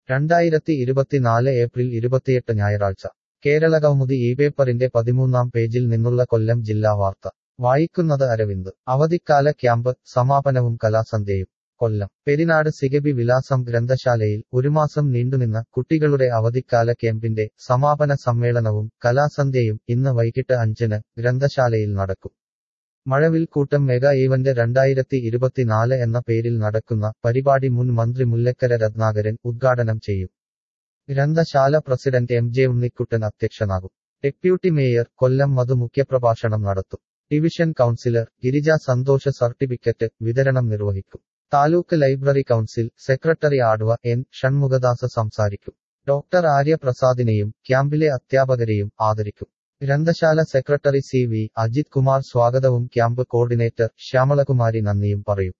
രണ്ടായിരത്തി ഇരുപത്തിനാല് ഏപ്രിൽ ഇരുപത്തിയെട്ട് ഞായറാഴ്ച കേരള കൗമുദി ഈ പേപ്പറിന്റെ പതിമൂന്നാം പേജിൽ നിന്നുള്ള കൊല്ലം ജില്ലാ വാർത്ത വായിക്കുന്നത് അരവിന്ദ് അവധിക്കാല ക്യാമ്പ് സമാപനവും കലാസന്ധ്യയും കൊല്ലം പെരിനാട് സിഗബി വിലാസം ഗ്രന്ഥശാലയിൽ ഒരു മാസം നീണ്ടുനിന്ന കുട്ടികളുടെ അവധിക്കാല ക്യാമ്പിന്റെ സമാപന സമ്മേളനവും കലാസന്ധ്യയും ഇന്ന് വൈകിട്ട് അഞ്ചിന് ഗ്രന്ഥശാലയിൽ നടക്കും മഴവിൽ കൂട്ടം മെഗാ ഈവന്റ് രണ്ടായിരത്തി ഇരുപത്തിനാല് എന്ന പേരിൽ നടക്കുന്ന പരിപാടി മുൻ മന്ത്രി മുല്ലക്കര രത്നാകരൻ ഉദ്ഘാടനം ചെയ്യും ഗ്രന്ഥശാല പ്രസിഡന്റ് എം ജെ ഉണ്ണിക്കുട്ടൻ അധ്യക്ഷനാകും ഡെപ്യൂട്ടി മേയർ കൊല്ലം മധു മുഖ്യപ്രഭാഷണം നടത്തും division councillor Girija Santhosh certificate വിതരണം നിർവഹിക്കും taluk library council secretary adv N Shanmughadas സംസാരിക്കും ഡോക്ടർ ആര്യ പ്രസാദിനെയും ക്യാമ്പിലെ അധ്യാപകരെയും ആദരിക്കും ഗ്രന്ഥശാല secretary C V Ajith Kumar സ്വാഗതവും ക്യാമ്പ് കോർഡിനേറ്റർ ശ്യാമളകുമാരി നന്ദിയും പറയും